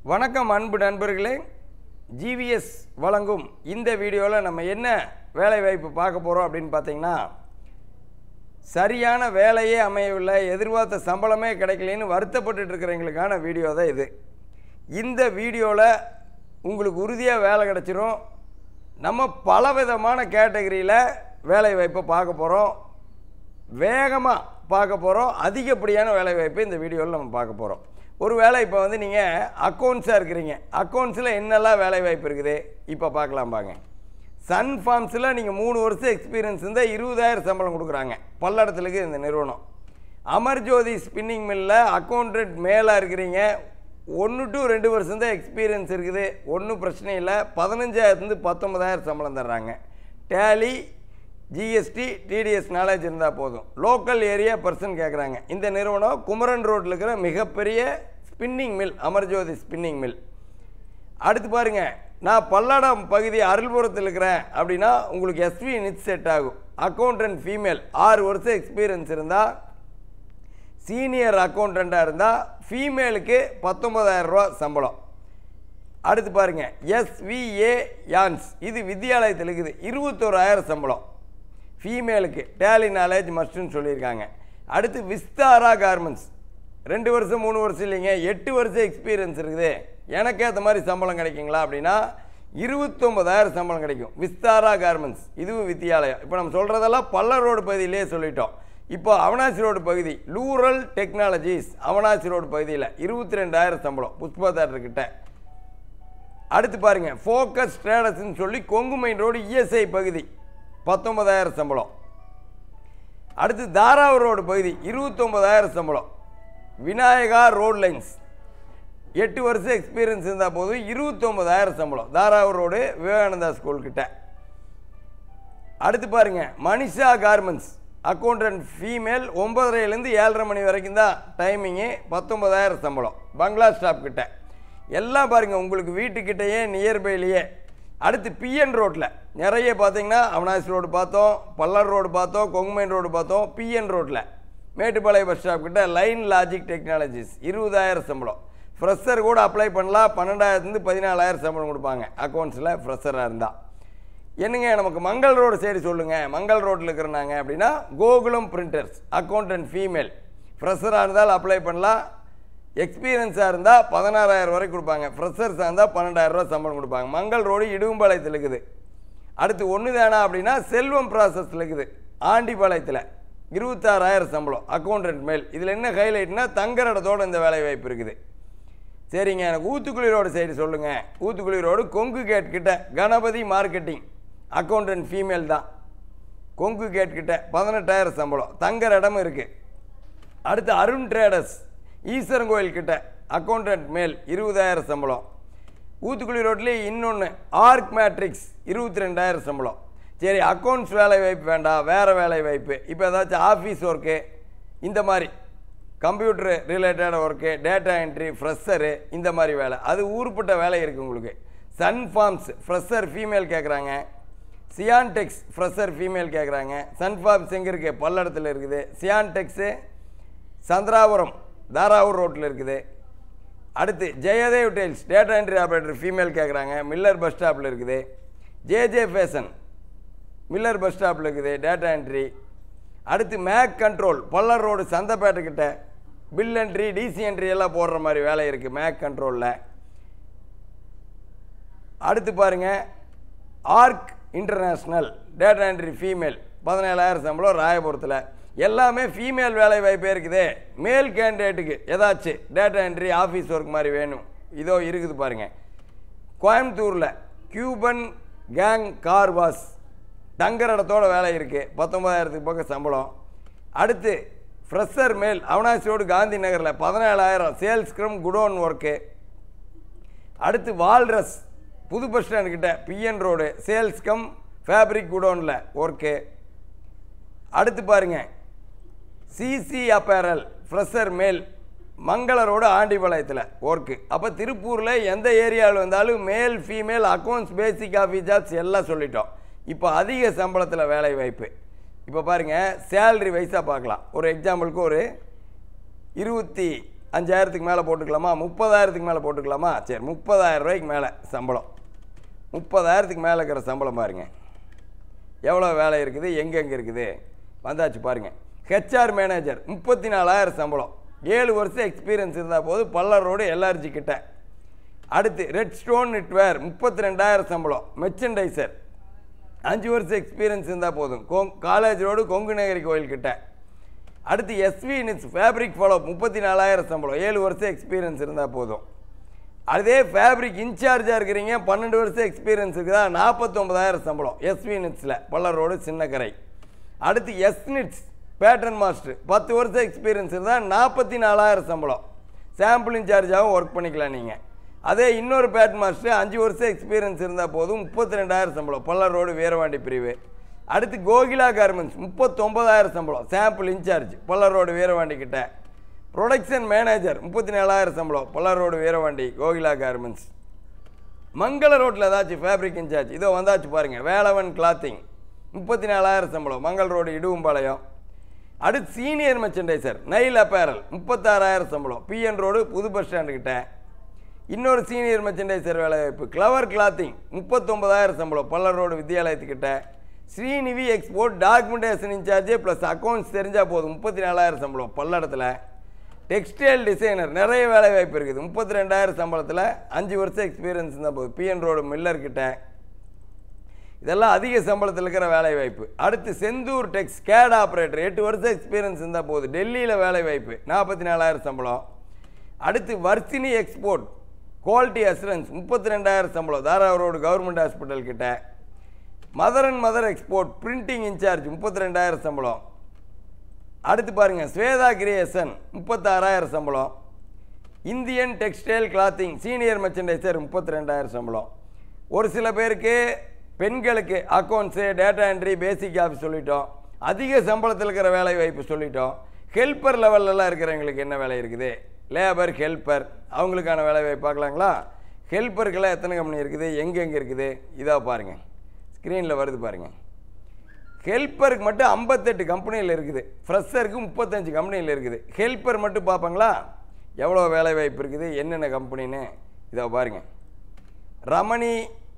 வணக்கம் அன்பு நண்பர்களே ஜிவிஎஸ் வழங்கும் இந்த வீடியோவில் நம்ம என்ன வேலை வாய்ப்பு பார்க்க போகிறோம் அப்படின்னு பார்த்தீங்கன்னா சரியான வேலையே அமையவில்லை எதிர்பார்த்த சம்பளமே கிடைக்கலன்னு வருத்தப்பட்டுட்டு இருக்கிறவங்களுக்கான வீடியோ தான் இது இந்த வீடியோவில் உங்களுக்கு உறுதியாக வேலை கிடச்சிரும் நம்ம பலவிதமான கேட்டகரியில் வேலை வாய்ப்பை பார்க்க போகிறோம் வேகமாக பார்க்க போகிறோம் அதிகப்படியான வேலை வாய்ப்பை இந்த வீடியோவில் நம்ம பார்க்க போகிறோம் ஒரு வேலை இப்போ வந்து நீங்கள் அக்கௌண்ட்ஸாக இருக்கிறீங்க அக்கௌண்ட்ஸில் என்னெல்லாம் வேலை வாய்ப்பு இருக்குது இப்போ பார்க்கலாம் பாங்க சன் ஃபார்ம்ஸில் நீங்கள் மூணு வருஷம் எக்ஸ்பீரியன்ஸ் இருந்தால் இருபதாயிரம் சம்பளம் கொடுக்குறாங்க பல்லடத்துல இருக்குது இந்த நிறுவனம் அமர்ஜோதி ஸ்பின்னிங் மில்லில் அக்கௌண்டன்ட் மேலாக இருக்கிறீங்க ஒன்று டு ரெண்டு வருஷம் தான் எக்ஸ்பீரியன்ஸ் இருக்குது ஒன்றும் பிரச்சனை இல்லை பதினஞ்சாயிரத்துலேருந்து பத்தொன்பதாயிரம் சம்பளம் தர்றாங்க டேலி ஜிஎஸ்டி டிடிஎஸ் நாலேஜ் இருந்தால் போதும் லோக்கல் ஏரியா பர்சன் கேட்குறாங்க இந்த நிறுவனம் குமரன் ரோட்டில் இருக்கிற மிகப்பெரிய spinning mill Amarjothi spinning mill அடுத்து பாருங்க நான் பல்லடம் பகுதி அருள்புரத்தில் இருக்கிறேன் அப்படின்னா உங்களுக்கு எஸ்வி நித் செட் ஆகும் அக்கௌண்டன்ட் ஃபீமேல் ஆறு வருஷம் எக்ஸ்பீரியன்ஸ் இருந்தால் சீனியர் அக்கௌண்டண்ட்டாக இருந்தால் ஃபீமேலுக்கு பத்தொன்பதாயிரம் ரூபா சம்பளம் அடுத்து பாருங்க எஸ்விஏ யான்ஸ் இது வித்யாலயத்தில் இருக்குது இருபத்தோராயிரம் சம்பளம் ஃபீமேலுக்கு டேலி நாலேஜ் மஸ்ட்னு சொல்லியிருக்காங்க அடுத்து விஸ்தாரா கார்மெண்ட்ஸ் ரெண்டு வருஷம் மூணு வருஷம் இல்லைங்க எட்டு வருஷம் எக்ஸ்பீரியன்ஸ் இருக்குது எனக்கு ஏற்ற மாதிரி சம்பளம் கிடைக்குங்களா அப்படின்னா இருபத்தொம்பதாயிரம் சம்பளம் கிடைக்கும் விஸ்தாரா கார்மெண்ட்ஸ் இதுவும் வித்தியாலயம் இப்போ நம்ம சொல்கிறதெல்லாம் பல்லர் ரோடு பகுதியிலே சொல்லிட்டோம் இப்போ அவனாசி ரோடு பகுதி லூரல் டெக்னாலஜிஸ் அவனாசி ரோடு பகுதியில் இருபத்தி ரெண்டாயிரம் சம்பளம் புஷ்பா தேட்டர்கிட்ட அடுத்து பாருங்க ஃபோக்கஸ் ட்ரேடர்ஸ்னு சொல்லி கொங்கு மெயின் ரோடு இஎஸ்ஐ பகுதி பத்தொன்பதாயிரம் சம்பளம் அடுத்து தாராவூர் ரோடு பகுதி இருபத்தொம்பதாயிரம் சம்பளம் விநாயகா ரோட் லைன்ஸ் எட்டு வருஷம் எக்ஸ்பீரியன்ஸ் இருந்தால் போதும் இருபத்தொம்பதாயிரம் சம்பளம் தாராவூர் ரோடு விவேகானந்தா ஸ்கூல் கிட்ட அடுத்து பாருங்க மனிஷா கார்மெண்ட்ஸ் அக்கௌண்டன்ட் ஃபீமேல் ஒன்பதரைலேருந்து ஏழரை மணி வரைக்கும் தான் டைமிங்கு பத்தொம்பதாயிரம் சம்பளம் பங்களா ஸ்டாப் கிட்ட எல்லாம் பாருங்கள் உங்களுக்கு வீட்டுக்கிட்டேயே நியர்பைலேயே அடுத்து பிஎன் ரோட்டில் நிறைய பார்த்தீங்கன்னா அவனாசி ரோடு பார்த்தோம் பல்லர் ரோடு பார்த்தோம் கொங்குமைன் ரோடு பார்த்தோம் பிஎன் ரோட்டில் மேட்டுப்பாளையம் பஸ் ஸ்டாப் கிட்ட லைன் லாஜிக் டெக்னாலஜிஸ் இருபதாயிரம் சம்பளம் ஃப்ரெஷர் கூட அப்ளை பண்ணலாம் பன்னெண்டாயிரத்துலேருந்து பதினாலாயிரம் சம்பளம் கொடுப்பாங்க அக்கௌண்ட்ஸில் ஃப்ரெஷராக இருந்தால் என்னங்க நமக்கு மங்கள் ரோடு சைடு சொல்லுங்கள் மங்கள் ரோட்டில் இருக்கிறனாங்க அப்படின்னா கோகுலம் பிரிண்டர்ஸ் அக்கௌண்டன்ட் ஃபீமேல் ஃப்ரெஷராக இருந்தால் அப்ளை பண்ணலாம் எக்ஸ்பீரியன்ஸாக இருந்தால் பதினாறாயிரம் வரைக்கும் கொடுப்பாங்க ஃப்ரெஷர்ஸாக இருந்தால் பன்னெண்டாயிரரூவா சம்பளம் கொடுப்பாங்க மங்கள் ரோடு இடுவம்பாளையத்தில் இருக்குது அடுத்து ஒன்று தானா அப்படின்னா செல்வம் ப்ராசஸில் இருக்குது ஆண்டிபாளையத்தில் இருபத்தாறாயிரம் சம்பளம் அக்கௌண்டன்ட் மேல் இதில் என்ன ஹைலைட்னா தங்குற இடத்தோட இந்த வேலை வாய்ப்பு இருக்குது சரிங்க எனக்கு ஊத்துக்குளி ரோடு சைடு சொல்லுங்கள் ஊத்துக்குளி ரோடு கொங்கு கேட் கிட்ட கணபதி மார்க்கெட்டிங் அக்கௌண்டன்ட் ஃபீமேல் தான் கொங்கு கேட் கிட்ட பதினெட்டாயிரம் சம்பளம் தங்குற இடமும் இருக்குது அடுத்து அருண் ட்ரேடர்ஸ் ஈஸ்வரன் கோயில் கிட்ட அக்கௌண்டன்ட் மேல் இருபதாயிரம் சம்பளம் ஊத்துக்குளி ரோட்லேயே இன்னொன்று ஆர்க் மேட்ரிக்ஸ் இருபத்தி ரெண்டாயிரம் சம்பளம் சரி அக்கௌண்ட்ஸ் வேலை வாய்ப்பு வேண்டாம் வேறு வேலை வாய்ப்பு இப்போ ஏதாச்சும் ஆஃபீஸ் ஒர்க்கு இந்த மாதிரி computer related work data entry fresher இந்த மாதிரி வேலை அது ஊருப்பட்ட வேலை இருக்குது உங்களுக்கு சன் ஃபார்ம்ஸ் ஃப்ரெஷர் ஃபீமேல் கேட்குறாங்க சியான்டெக்ஸ் ஃப்ரெஷர் ஃபீமேல் கேட்குறாங்க சன் ஃபார்ம்ஸ் எங்கே இருக்குது பல்லடத்தில் இருக்குது சியான்டெக்ஸு சந்திராபுரம் தாராவூர் ரோட்டில் இருக்குது அடுத்து Jayadev tiles data entry operator female கேட்குறாங்க மில்லர் பஸ் ஸ்டாப்பில் இருக்குது ஜேஜே ஃபேஷன் மில்லர் பஸ் ஸ்டாப்பில் இருக்குது டேட்டா என்ட்ரி அடுத்து mac control Pallar road Santhaipettai கிட்ட பில் என்ட்ரி டிசி என்ட்ரி எல்லாம் போடுற மாதிரி வேலை இருக்குது மேக் கண்ட்ரோலில் அடுத்து பாருங்கள் ark international data entry female பதினேழாயிரம் சம்பளம் ராயபுரத்தில் எல்லாமே ஃபீமேல் வேலை வாய்ப்பே இருக்குது மேல் கேண்டிடேட்டுக்கு ஏதாச்சும் டேட்டா என்ட்ரி ஆஃபீஸ் ஒர்க் மாதிரி வேணும் இதோ இருக்குது பாருங்கள் கோயம்புத்தூரில் கியூபன் கேங் கார் வாஸ் தங்குற இடத்தோட வேலை இருக்குது பத்தொம்பதாயிரத்துக்கு பக்கம் சம்பளம் அடுத்து ஃப்ரெஷர் மேல் அவனாசி ரோடு காந்தி நகரில் பதினேழாயிரம் சேல்ஸ் க்ரம் குடோன் ஒர்க்கு அடுத்து வால்ரஸ் புது பஸ் ஸ்டாண்டு கிட்ட PN road sales cum fabric குடோனில் ஒர்க்கு அடுத்து பாருங்க சிசி அப்பேரல் ஃப்ரெஷர் மேல் மங்கள ரோடு ஆண்டிபாளையத்தில் ஒர்க்கு அப்போ திருப்பூரில் எந்த ஏரியாவில் வந்தாலும் male female accounts basic office jobs எல்லாம் சொல்லிட்டோம் இப்போ அதிக சம்பளத்தில் வேலை வாய்ப்பு இப்போ பாருங்கள் சேல்ரி வைஸாக பார்க்கலாம் ஒரு எக்ஸாம்பிளுக்கு ஒரு இருபத்தி அஞ்சாயிரத்துக்கு மேலே போட்டுக்கலாமா முப்பதாயிரத்துக்கு மேலே போட்டுக்கலாமா சரி முப்பதாயிரம் ரூபாய்க்கு மேலே சம்பளம் முப்பதாயிரத்துக்கு மேலே இருக்கிற சம்பளம் பாருங்க எவ்வளோ வேலை இருக்குது எங்கெங்கே இருக்குது வந்தாச்சு பாருங்கள் ஹெச்ஆர் மேனேஜர் முப்பத்தி நாலாயிரம் சம்பளம் ஏழு வருஷம் எக்ஸ்பீரியன்ஸ் இருந்தால் போது பல்லர் ரோடு எல்ஆர்ஜி கிட்ட அடுத்து ரெட் ஸ்டோன் நெட்வேர் முப்பத்தி ரெண்டாயிரம் சம்பளம் மெர்ச்சன்டைசர் அஞ்சு வருஷம் எக்ஸ்பீரியன்ஸ் இருந்தால் போதும் கொங் காலேஜ் ரோடு கொங்கு நகரி கோயில் கிட்ட அடுத்து எஸ்வி நிட்ஸ் ஃபேப்ரிக் ஃபாலோ முப்பத்தி நாலாயிரம் சம்பளம் ஏழு வருஷம் எக்ஸ்பீரியன்ஸ் இருந்தால் போதும் அதே ஃபேப்ரிக் இன்சார்ஜாக இருக்கிறீங்க பன்னெண்டு வருஷம் எக்ஸ்பீரியன்ஸ் இருக்குதா நாற்பத்தொம்பதாயிரம் சம்பளம் எஸ்வி நிட்ஸில் பல்லர் ரோடு சின்னக்கரை அடுத்து எஸ் நிட்ஸ் பேட்டர்ன் மாஸ்டர் பத்து வருஷம் எக்ஸ்பீரியன்ஸ் இருந்தால் நாற்பத்தி நாலாயிரம் சம்பளம் சாம்பிள் இன்சார்ஜாகவும் ஒர்க் பண்ணிக்கலாம் நீங்கள் அதே இன்னொரு பேட்டர்ன் மாஸ்டர் அஞ்சு வருஷம் எக்ஸ்பீரியன்ஸ் இருந்தால் போதும் முப்பத்தி ரெண்டாயிரம் சம்பளம் பல்லர் ரோடு வீரவாண்டி பிரிவு அடுத்து கோகிலா கார்மெண்ட்ஸ் முப்பத்தொம்பதாயிரம் சம்பளம் sample incharge Pallar road Veeravandi கிட்ட ப்ரொடக்ஷன் மேனேஜர் முப்பத்தி நாலாயிரம் சம்பளம் பல்லர் ரோடு வீரவாண்டி கோகிலா கார்மெண்ட்ஸ் மங்கள ரோட்டில் ஏதாச்சும் ஃபேப்ரிக் இன்சார்ஜ் இதோ வந்தாச்சு பாருங்கள் வேலவன் கிளாத்திங் முப்பத்தி நாலாயிரம் சம்பளம் மங்கள் ரோடு இடுவம்பாளையம் அடுத்து சீனியர் மெர்ச்சன்டைசர் நைல் அப்பேரல் முப்பத்தாறாயிரம் சம்பளம் பிஎன் ரோடு புது பஸ் ஸ்டாண்டு கிட்ட இன்னொரு சீனியர் மெர்ச்சன்டைசர் வேலைவாய்ப்பு கிளவர் கிளாத்திங் முப்பத்தொம்பதாயிரம் சம்பளம் பல்லர் ரோடு வித்யாலயத்துக்கிட்ட Srinivi export documentation incharge plus accounts தெரிஞ்சால் போதும் முப்பத்தி நாலாயிரம் சம்பளம் பல்லடத்தில் டெக்ஸ்டைல் டிசைனர் நிறைய வேலை வாய்ப்பு இருக்குது முப்பத்தி ரெண்டாயிரம் சம்பளத்தில் அஞ்சு வருஷம் எக்ஸ்பீரியன்ஸ் இருந்தால் போதும் பிஎன் ரோடு மில்லர் கிட்ட இதெல்லாம் அதிக சம்பளத்தில் இருக்கிற வேலை வாய்ப்பு அடுத்து செந்தூர் டெக்ஸ் கேட் ஆப்ரேட்டர் எட்டு வருஷம் எக்ஸ்பீரியன்ஸ் இருந்தால் போதும் டெல்லியில் வேலை வாய்ப்பு நாற்பத்தி நாலாயிரம் சம்பளம் அடுத்து வர்சினி எக்ஸ்போர்ட் குவாலிட்டி அசூரன்ஸ் முப்பத்தி ரெண்டாயிரம் சம்பளம் தாராவூர் ரோடு கவர்மெண்ட் ஹாஸ்பிட்டல் கிட்ட mother and mother export printing incharge முப்பத்தி ரெண்டாயிரம் சம்பளம் அடுத்து பாருங்க ஸ்வேதா கிரியேசன் முப்பத்தாறாயிரம் சம்பளம் Indian textile clothing senior merchandiser முப்பத்தி ரெண்டாயிரம் சம்பளம் ஒரு சில பேருக்கு பெண்களுக்கு accounts data entry basic office சொல்லிட்டோம் அதிக சம்பளத்தில் இருக்கிற வேலை வாய்ப்பு சொல்லிட்டோம் ஹெல்ப்பர் லெவல்லலாம் இருக்கிறவங்களுக்கு என்ன வேலை இருக்குது லேபர் ஹெல்ப்பர் அவங்களுக்கான வேலை வாய்ப்பு பார்க்கலாங்களா ஹெல்ப்பருக்கெல்லாம் எத்தனை கம்பெனி இருக்குது எங்கெங்கே இருக்குது இதாக பாருங்கள் ஸ்க்ரீனில் வருது பாருங்கள் ஹெல்ப்பருக்கு மட்டும் ஐம்பத்தெட்டு கம்பெனியில் இருக்குது ஃப்ரெஷருக்கு முப்பத்தஞ்சு கம்பெனியில் இருக்குது ஹெல்ப்பர் மட்டும் பார்ப்பாங்களா எவ்வளோ வேலை வாய்ப்பு இருக்குது என்னென்ன கம்பெனின்னு இதை பாருங்க ரமணி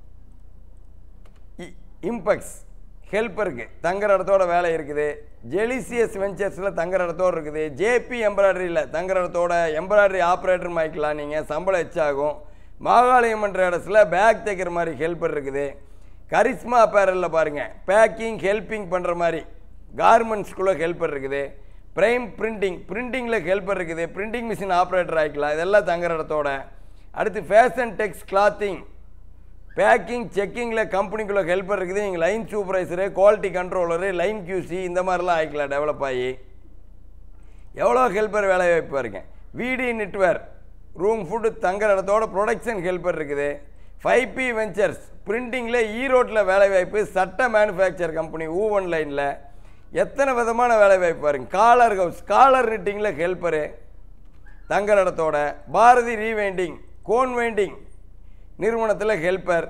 இ- இம்பெக்ஸ் ஹெல்ப்பருக்கு தங்குற இடத்தோட வேலை இருக்குது ஜெலிசியஸ் வெஞ்சர்ஸில் தங்குற இடத்தோட இருக்குது ஜேபி எம்ப்ராய்டரியில் தங்குற இடத்தோட எம்ப்ராய்டரி ஆப்ரேட்டர் மாய்க்கலாம் நீங்கள் சம்பளம் எச்சாகும் மாகாளியம் என்ற இடத்துல பேக் தைக்கிற மாதிரி ஹெல்ப்பர் இருக்குது கரிஸ்மா அப்பேரலில் பாருங்கள் பேக்கிங் ஹெல்ப்பிங் பண்ணுற மாதிரி கார்மெண்ட்ஸ்குள்ளே ஹெல்ப்பர் இருக்குது பிரைம் பிரிண்டிங் பிரிண்டிங்கில் ஹெல்ப்பர் இருக்குது பிரிண்டிங் மிஷின் ஆப்ரேட்டர் ஆகிக்கலாம் இதெல்லாம் தங்குற இடத்தோட அடுத்து ஃபேஷன் டெக்ஸ் கிளாத்திங் பேக்கிங் செக்கிங்கில் கம்பெனிக்குள்ளே ஹெல்ப்பர் இருக்குது நீங்கள் line supervisor quality controller line QC இந்த மாதிரிலாம் ஆகிக்கலாம் டெவலப் ஆகி எவ்வளோ ஹெல்ப்பர் வேலை வாய்ப்பு பாருங்க வீடி நெட்வேர் ரூம் ஃபுட்டு தங்குற இடத்தோட ப்ரொடக்ஷன் ஹெல்ப்பர் இருக்குது ஃபைவ் பி வெஞ்சர்ஸ் பிரிண்டிங்கில் ஈரோட்டில் வேலை வாய்ப்பு சட்ட மேனுஃபேக்சர் கம்பெனி ஊவன் லைனில் எத்தனை விதமான வேலை வாய்ப்பு பாருங்க காலர் ஹவுஸ் காலர் நிட்டிங்கில் ஹெல்ப்பரு தங்குற இடத்தோட பாரதி ரீவைண்டிங் கோன் வைண்டிங் நிறுவனத்தில் ஹெல்ப்பர்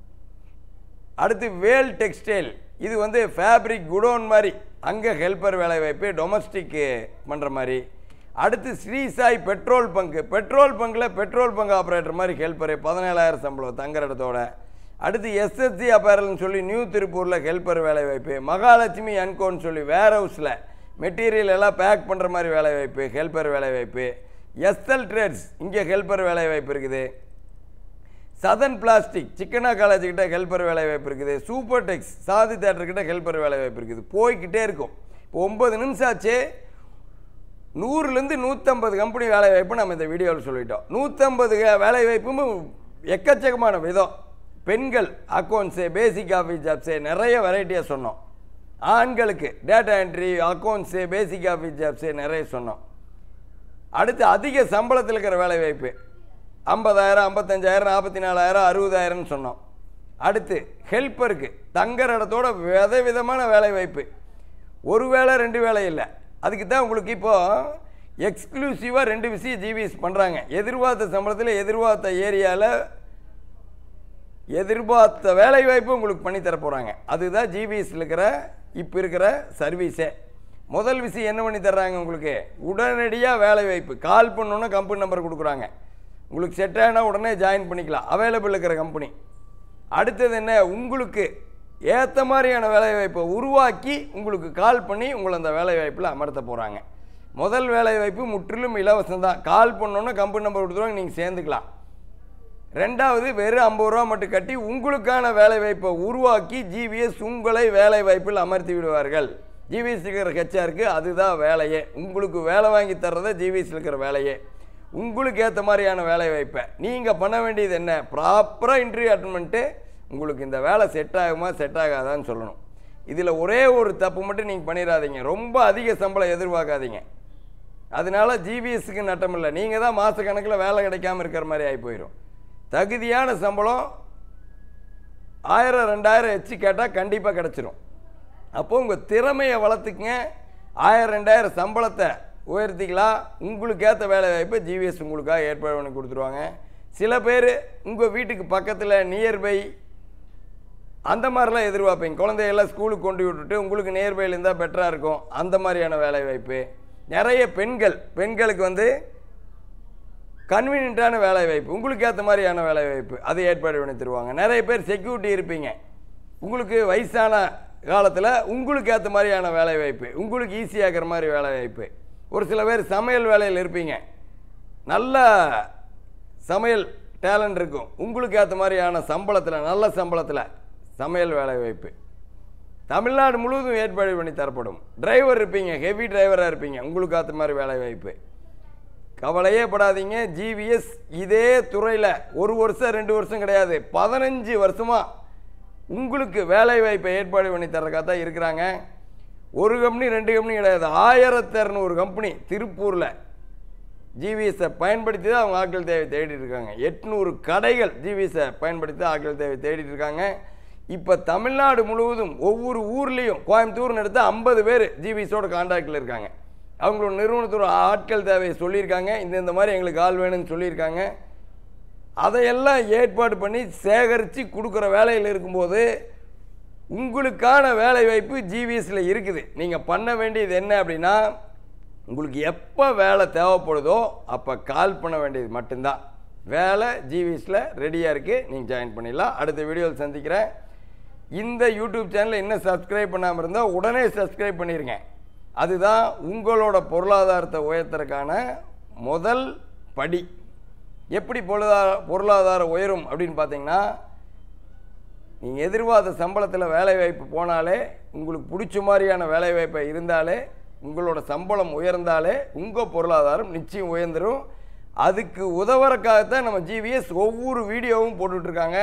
அடுத்து வேல் டெக்ஸ்டைல் இது வந்து ஃபேப்ரிக் குடோன் மாதிரி அங்கே ஹெல்ப்பர் வேலை வாய்ப்பு டொமஸ்டிக்கு பண்ணுற மாதிரி அடுத்து Sri Sai petrol bunk petrol பங்கில் பெட்ரோல் பங்க் ஆப்ரேட்டர் மாதிரி ஹெல்ப்பரு பதினேழாயிரம் சம்பளம் தங்குற இடத்தோட அடுத்து எஸ்எஸ்சி அப்பேரல்னு சொல்லி நியூ திருப்பூரில் ஹெல்ப்பர் வேலை வாய்ப்பு மகாலட்சுமி அன்கோன்னு சொல்லி வேர் ஹவுஸில் மெட்டீரியல் எல்லாம் பேக் பண்ணுற மாதிரி வேலை வாய்ப்பு ஹெல்ப்பர் வேலை வாய்ப்பு எஸ்எல் ட்ரேட்ஸ் இங்கே ஹெல்ப்பர் வேலை வாய்ப்பு இருக்குது சதன் பிளாஸ்டிக் சிக்கனா காலேஜ் கிட்ட ஹெல்ப்பர் வேலை வாய்ப்பு இருக்குது சூப்பர் டெக்ஸ் சாதி தேட்டர் கிட்ட ஹெல்ப்பர் வேலை வாய்ப்பு இருக்குது போய்க்கிட்டே இருக்கும் இப்போ ஒன்பது நிமிஷம் ஆச்சு நூறுலேருந்து நூற்றம்பது கம்பெனி வேலை வாய்ப்பு நம்ம இந்த வீடியோவில் சொல்லிட்டோம் நூற்றம்பது வேலை வாய்ப்பும் எக்கச்சக்கமான விதம் பெண்கள் அக்கௌண்ட்ஸு பேசிக் ஆஃபீஸ் ஜாப்ஸு நிறைய வெரைட்டியாக சொன்னோம் ஆண்களுக்கு data entry accounts basic office jobs நிறைய சொன்னோம் அடுத்து அதிக சம்பளத்தில் இருக்கிற வேலை வாய்ப்பு ஐம்பதாயிரம் ஐம்பத்தஞ்சாயிரம் நாற்பத்தி நாலாயிரம் அறுபதாயிரம்னு சொன்னோம் அடுத்து ஹெல்ப்பருக்கு தங்குற இடத்தோட வித விதமான வேலை வாய்ப்பு ஒரு வேலை ரெண்டு வேலை இல்லை அதுக்கு தான் உங்களுக்கு இப்போ எக்ஸ்க்ளூசிவாக ரெண்டு விஷயம் ஜிவிஎஸ் பண்ணுறாங்க எதிர்பார்த்த சம்பளத்தில் எதிர்பார்த்த ஏரியாவில் எதிர்பார்த்த வேலை வாய்ப்பு உங்களுக்கு பண்ணி தர போகிறாங்க அதுதான் ஜிபிஎஸ்ல இருக்கிற இப்போ இருக்கிற சர்வீஸே முதல் விஷயம் என்ன பண்ணி தர்றாங்க உங்களுக்கு உடனடியாக வேலை வாய்ப்பு கால் பண்ணோன்னா கம்பெனி நம்பர் கொடுக்குறாங்க உங்களுக்கு செட் ஆகினா உடனே ஜாயின் பண்ணிக்கலாம் அவைலபிள் இருக்கிற கம்பெனி அடுத்தது என்ன உங்களுக்கு ஏற்ற மாதிரியான வேலைவாய்ப்பை உருவாக்கி உங்களுக்கு கால் பண்ணி உங்களை அந்த வேலைவாய்ப்பில் அமர்த்த போகிறாங்க முதல் வேலைவாய்ப்பு முற்றிலும் இலவசம் தான் கால் பண்ணோன்னா கம்பெனி நம்பர் கொடுத்துருவாங்க நீங்கள் சேர்ந்துக்கலாம் ரெண்டாவது வெறும் ஐம்பது ரூபா மட்டும் கட்டி உங்களுக்கான வேலைவாய்ப்பை உருவாக்கி ஜிவிஎஸ் உங்களை வேலைவாய்ப்பில் அமர்த்தி விடுவார்கள் ஜிவிஎஸ் இருக்கிற ஹெச்ஆருக்கு அதுதான் வேலையே உங்களுக்கு வேலை வாங்கி தர்றதை ஜிவிஎஸ் இருக்கிற வேலையே உங்களுக்கு ஏற்ற மாதிரியான வேலை வாய்ப்பை நீங்கள் பண்ண வேண்டியது என்ன ப்ராப்பராக இன்டர்வியூ அட்டன் பண்ணிட்டு உங்களுக்கு இந்த வேலை செட் ஆகுமா செட் ஆகாதான்னு சொல்லணும் இதில் ஒரே ஒரு தப்பு மட்டும் நீங்கள் பண்ணிடாதீங்க ரொம்ப அதிக சம்பளம் எதிர்பார்க்காதீங்க அதனால ஜிபிஎஸ்க்கு நட்டம் இல்லை நீங்கள் தான் மாத கணக்கில் வேலை கிடைக்காம இருக்கிற மாதிரி ஆகி போயிடும் தகுதியான சம்பளம் ஆயிரம் ரெண்டாயிரம் எச்சு கேட்டால் கண்டிப்பாக கிடச்சிரும் அப்போ உங்கள் திறமையை வளர்த்துக்குங்க ஆயிரம் ரெண்டாயிரம் சம்பளத்தை உயர்த்திக்கலாம் உங்களுக்கு ஏற்ற வேலை வாய்ப்பை ஜிவிஎஸ் உங்களுக்காக ஏற்பாடு பண்ணி கொடுத்துருவாங்க சில பேர் உங்கள் வீட்டுக்கு பக்கத்தில் நியர்பை அந்த மாதிரிலாம் எதிர்பார்ப்பீங்க குழந்தையெல்லாம் ஸ்கூலுக்கு கொண்டு விட்டுட்டு உங்களுக்கு நியர்பையில் இருந்தால் பெட்டராக இருக்கும் அந்த மாதிரியான வேலை வாய்ப்பு நிறைய பெண்கள் பெண்களுக்கு வந்து கன்வீனியண்ட்டான வேலை வாய்ப்பு உங்களுக்கு ஏற்ற மாதிரியான வேலை வாய்ப்பு அதை ஏற்பாடு பண்ணி தருவாங்க நிறைய பேர் செக்யூரிட்டி இருப்பீங்க உங்களுக்கு வயசான காலத்தில் உங்களுக்கு ஏற்ற மாதிரியான வேலை வாய்ப்பு உங்களுக்கு ஈஸியாகிற மாதிரி வேலை வாய்ப்பு ஒரு சில பேர் சமையல் வேலையில் இருப்பீங்க நல்ல சமையல் டேலண்ட் இருக்கும் உங்களுக்கு ஏற்ற மாதிரியான சம்பளத்தில் நல்ல சம்பளத்தில் சமையல் வேலை வாய்ப்பு தமிழ்நாடு முழுவதும் ஏற்பாடு பண்ணி தரப்படும் டிரைவர் இருப்பீங்க ஹெவி டிரைவராக இருப்பீங்க உங்களுக்கு ஏற்ற மாதிரி வேலை வாய்ப்பு கவலையே படாதீங்க ஜிவிஎஸ் இதே துறையில் ஒரு வருஷம் ரெண்டு வருஷம் கிடையாது பதினஞ்சு வருஷமாக உங்களுக்கு வேலை வாய்ப்பை ஏற்பாடு பண்ணி தர்றதுக்காக தான் இருக்கிறாங்க ஒரு கம்பெனி ரெண்டு கம்பெனி கிடையாது ஆயிரத்தி இரநூறு கம்பெனி திருப்பூரில் ஜிவிஎஸை பயன்படுத்தி தான் அவங்க ஆட்கள் தேவை தேடிட்டு இருக்காங்க எட்நூறு கடைகள் ஜிவிஎஸை பயன்படுத்தி தான் ஆட்கள் தேவை தேடிட்டு இருக்காங்க இப்போ தமிழ்நாடு முழுவதும் ஒவ்வொரு ஊர்லேயும் கோயம்புத்தூர்னு எடுத்து ஐம்பது பேர் ஜிவிஎஸோட கான்டாக்டில் இருக்காங்க அவங்களோட நிறுவனத்தோட ஆட்கள் தேவையை சொல்லியிருக்காங்க இந்த இந்த மாதிரி எங்களுக்கு ஆள் வேணும்னு சொல்லியிருக்காங்க அதையெல்லாம் ஏற்பாடு பண்ணி சேகரித்து கொடுக்குற வேலையில் இருக்கும்போது உங்களுக்கான வேலை வாய்ப்பு ஜிவிஎஸில் இருக்குது நீங்கள் பண்ண வேண்டியது என்ன அப்படின்னா உங்களுக்கு எப்போ வேலை தேவைப்படுதோ அப்போ கால் பண்ண வேண்டியது மட்டும்தான் வேலை ஜிவிஎஸில் ரெடியாக இருக்குது நீங்கள் ஜாயின் பண்ணிடலாம் அடுத்த வீடியோவில் சந்திக்கிறேன் இந்த யூடியூப் சேனலை இன்னும் சப்ஸ்கிரைப் பண்ணாமல் இருந்தால் உடனே சப்ஸ்கிரைப் பண்ணிடுங்க அதுதான் உங்களோட பொருளாதாரத்தை உயர்த்துறதுக்கான முதல் படி எப்படி பொருளாதார பொருளாதாரம் உயரும் அப்படின்னு பார்த்தீங்கன்னா நீங்கள் எதிர்பார்த்த சம்பளத்தில் வேலைவாய்ப்பு போனாலே உங்களுக்கு பிடிச்ச மாதிரியான வேலைவாய்ப்பை இருந்தாலே உங்களோட சம்பளம் உயர்ந்தாலே உங்கள் பொருளாதாரம் நிச்சயம் உயர்ந்துடும் அதுக்கு உதவுறக்காகத்தான் நம்ம ஜிவிஎஸ் ஒவ்வொரு வீடியோவும் போட்டுட்ருக்காங்க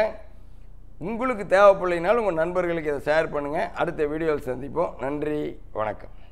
உங்களுக்கு தேவைப்படலைனாலும் உங்கள் நண்பர்களுக்கு இதை ஷேர் பண்ணுங்கள் அடுத்த வீடியோவில் சந்திப்போம் நன்றி வணக்கம்